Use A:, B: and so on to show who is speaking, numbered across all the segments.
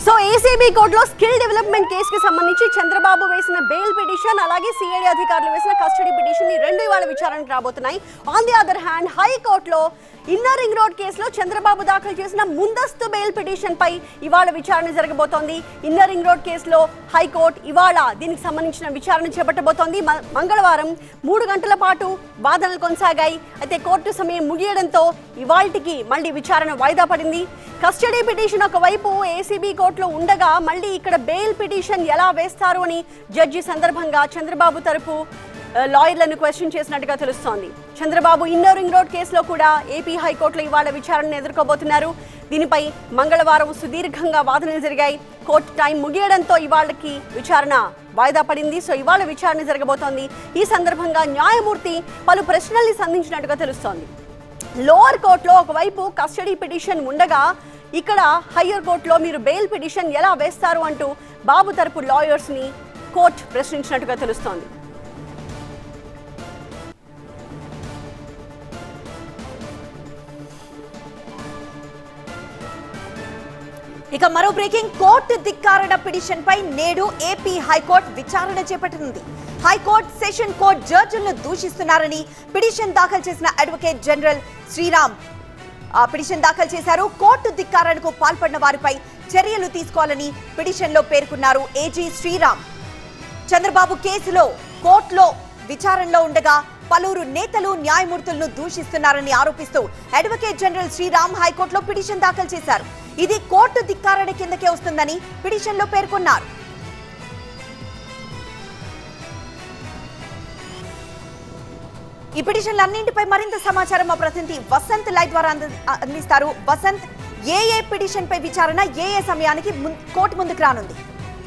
A: so ACB కోర్టులో skill development కేసుకి సంబంధించి చంద్రబాబు వేసిన బెయిల్ పిటిషన్ అలాగే సిఐడి అధికారులు వేసిన కస్టడీ పిటిషన్ ఈ రెండు ఇవాళ విచారణకు రాబోతున్నాయి ఆన్ ది అదర్ హ్యాండ్ హైకోర్టులో ఇన్నర్ రింగ్ రోడ్ కేసులో చంద్రబాబు దాఖలు చేసిన ముందస్తు బెయిల్ పిటిషన్ పై ఇవాళ విచారణ జరగబోతోంది ఇన్నర్ రింగ్ రోడ్ కేసులో హైకోర్టు ఇవాళ దీనికి సంబంధించిన విచారణ చేపట్టబోతోంది మ- మంగళవారం మూడు గంటల పాటు వాదనలు కొనసాగాయి అయితే కోర్టు సమయం ముగియడంతో ఇవాల్టికి మళ్ళీ విచారణ వాయిదా పడింది కస్టడీ పిటిషన్ ఒకవైపు ఏసీబీ కోర్టులో ఉండగా మళ్ళీ ఇక్కడ బెయిల్ పిటిషన్ ఎలా వేస్తారు అని జడ్జి సందర్భంగా చంద్రబాబు తరపు ఆ, లాయర్లను క్వశ్చన్ చేసినట్టుగా తెలుస్తోంది చంద్రబాబు ఇన్నర్ రింగ్ రోడ్ కేసులో కూడా ఏపీ హైకోర్టులో ఇవాళ విచారణను ఎదుర్కోబోతున్నారు దీనిపై మంగళవారం సుదీర్ఘంగా వాదనలు జరిగాయి కోర్టు టైం ముగియడంతో ఇవాళకి విచారణ వాయిదా పడింది సో ఇవాళ విచారణ జరగబోతోంది ఈ సందర్భంగా న్యాయమూర్తి పలు ప్రశ్నల్ని సంధించినట్టుగా తెలుస్తోంది లోవర్ కోర్టులో ఒకవైపు కస్టడీ పిటిషన్ ఉండగా ఇక్కడ హయ్యర్ కోర్టులో మీరు బెయిల్ పిటిషన్ ఎలా వేస్తారు అంటూ బాబు తరపు లాయర్స్ ని కోర్టు ప్రశ్నించినట్టుగా తెలుస్తోంది
B: ఇక మరో బ్రేకింగ్ కోర్టు ధిక్కారణ పిటిషన్ పై నేడు ఏపీ హైకోర్టు విచారణ చేపట్టనుంది హైకోర్టు సెషన్ కోర్టు జడ్జిలను దూషిస్తున్నారని పిటిషన్ దాఖలు చేసిన అడ్వకేట్ జనరల్ శ్రీరామ్ ఆ పిటిషన్ దాఖలు చేశారు కోర్టు ధిక్కారణకు పాల్పడిన వారిపై చర్యలు తీసుకోవాలని పిటిషన్లో పేర్కొన్నారు ఏజీ శ్రీరామ్ చంద్రబాబు కేసులో కోర్టులో విచారణలో ఉండగా పలువురు నేతలు న్యాయమూర్తులను దూషిస్తున్నారని ఆరోపిస్తూ అడ్వకేట్ జనరల్ శ్రీరామ్ హైకోర్టులో పిటిషన్ దాఖలు చేశారు ఇది కోర్టు ధిక్కారణ కిందకే వస్తుందని పిటిషన్లో పేర్కొన్నారు ఈ పిటిషన్లన్నింటిపై మరింత సమాచారం మా ప్రతినిధి వసంత్ లైవ్ ద్వారా అంద- అందిస్తారు వసంత్ ఏ ఏ పిటిషన్ పై విచారణ ఏ ఏ సమయానికి ముం- కోర్టు ముందుకు రానుంది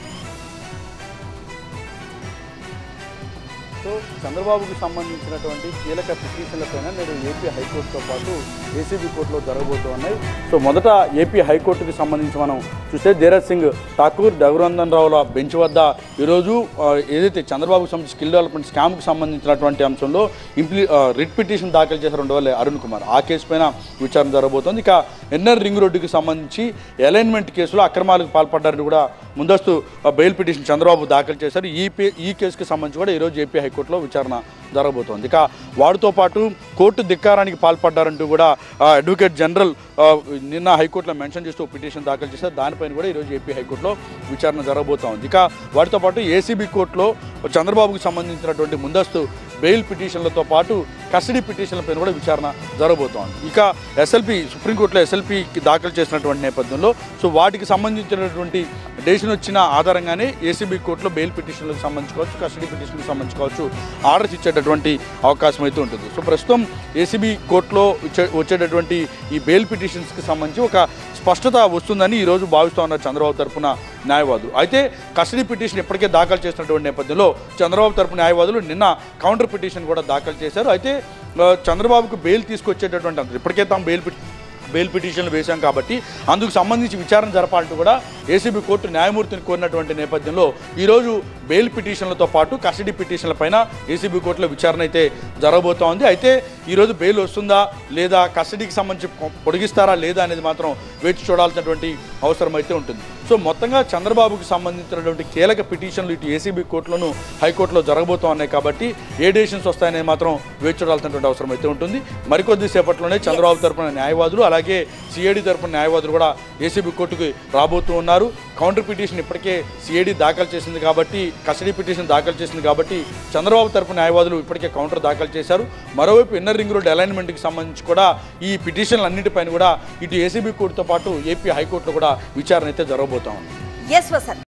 C: సో చంద్రబాబుకు సంబంధించినటువంటి కీలక పిటిషన్లపైన నేడు ఏపీ హైకోర్టుతో పాటు ఏసీబీ కోర్టులో జరగబోతున్నాయి సో మొదట ఏపీ హైకోర్టుకి సంబంధించి మనం చూస్తే ధీరజ్ సింగ్ ఠాకూర్ రఘునందన్ రావుల బెంచ్ వద్ద ఈరోజు ఆ, ఏదైతే చంద్రబాబుకు సంబంధించి స్కిల్ డెవలప్మెంట్ స్కామ్కి సంబంధించినటువంటి అంశంలో ఇంప్లి ఆ, రిట్ పిటిషన్ దాఖలు చేశారు రెండు వేల అరుణ్ కుమార్ ఆ కేసు పైన విచారణ జరగబోతోంది ఇక ఎన్ఆర్ రింగ్ రోడ్డుకి సంబంధించి అలైన్మెంట్ కేసులో అక్రమాలకు పాల్పడ్డారని కూడా ముందస్తు ఆ, బెయిల్ పిటిషన్ చంద్రబాబు దాఖలు చేశారు ఈ పే ఈ కేసుకి సంబంధించి కూడా ఈరోజు ఏపీ హైకోర్టులో విచారణ జరగబోతోంది ఇక వాడితో పాటు కోర్టు ధిక్కారానికి పాల్పడ్డారంటూ కూడా ఆ, అడ్వకేట్ జనరల్ ఆ, నిన్న హైకోర్టులో మెన్షన్ చేస్తూ ఒక పిటిషన్ దాఖలు చేశారు దానిపైన కూడా ఈరోజు ఏపీ హైకోర్టులో విచారణ జరగబోతోంది ఇక వాటితో పాటు ఏసీబీ కోర్టులో చంద్రబాబుకు సంబంధించినటువంటి ముందస్తు బెయిల్ పిటిషన్లతో పాటు కస్టడీ పిటిషన్లపైన కూడా విచారణ జరగబోతోంది ఇక ఎస్ఎల్పి సుప్రీంకోర్టులో ఎస్ఎల్పికి దాఖలు చేసినటువంటి నేపథ్యంలో సో వాటికి సంబంధించినటువంటి డెసిషన్ వచ్చిన ఆధారంగానే ఏసీబీ కోర్టులో బెయిల్ పిటిషన్లకు సంబంధించుకోవచ్చు కస్టడీ పిటిషన్లకు సంబంధించుకోవచ్చు ఆర్డర్స్ ఇచ్చేటటువంటి అవకాశం అయితే ఉంటుంది సో ప్రస్తుతం ఏసీబీ కోర్టులో వచ్చే- వచ్చేటటువంటి ఈ బెయిల్ పిటిషన్స్కి సంబంధించి ఒక స్పష్టత వస్తుందని ఈరోజు భావిస్తూ ఉన్నారు చంద్రబాబు తరపున న్యాయవాదులు అయితే కస్టడీ పిటిషన్ ఇప్పటికే దాఖలు చేసినటువంటి నేపథ్యంలో చంద్రబాబు తరపు న్యాయవాదులు నిన్న కౌంటర్ పిటిషన్ కూడా దాఖలు చేశారు అయితే ఆ, చంద్రబాబుకు బెయిల్ తీసుకొచ్చేటటువంటి అంశం ఇప్పటికే తాము బెయిల్ పిటి- బెయిల్ పిటిషన్లు వేశాం కాబట్టి అందుకు సంబంధించి విచారణ జరపాలంటూ కూడా ఏసీబీ కోర్టు న్యాయమూర్తిని కోరినటువంటి నేపథ్యంలో ఈరోజు బెయిల్ పిటిషన్లతో పాటు కస్టడీ పిటిషన్ల పైన ఏసీబీ కోర్టులో విచారణ అయితే జరగబోతోంది అయితే ఈరోజు బెయిల్ వస్తుందా లేదా కస్టడీకి సంబంధించి పొ- పొడిగిస్తారా లేదా అనేది మాత్రం వేచి చూడాల్సినటువంటి అవసరం అయితే ఉంటుంది సో మొత్తంగా చంద్రబాబుకి సంబంధించినటువంటి కీలక పిటిషన్లు ఇటు ఏసీబీ కోర్టులోను హైకోర్టులో జరగబోతా ఉన్నాయి కాబట్టి ఏ డెసిషన్స్ వస్తాయనేది మాత్రం వేచి చూడాల్సినటువంటి అవసరం అయితే ఉంటుంది మరికొద్ది సేపట్లోనే చంద్రబాబు తరపున న్యాయవాదులు అలాగే సిఐడి తరపున న్యాయవాదులు కూడా ఏసీబీ కోర్టుకు రాబోతూ ఉన్నారు కౌంటర్ పిటిషన్ ఇప్పటికే సిఐడి దాఖలు చేసింది కాబట్టి కస్టడీ పిటిషన్ దాఖలు చేసింది కాబట్టి చంద్రబాబు తరపు న్యాయవాదులు ఇప్పటికే కౌంటర్ దాఖలు చేశారు మరోవైపు ఇన్నర్ రింగ్ రోడ్ అలైన్మెంట్కి సంబంధించి కూడా ఈ పిటిషన్లు అన్నిటిపైన కూడా ఇటు ఏసీబీ కోర్టుతో పాటు ఏపీ హైకోర్టులో కూడా విచారణ అయితే జరగబోతా ఉంది
B: ఎస్ వసంత్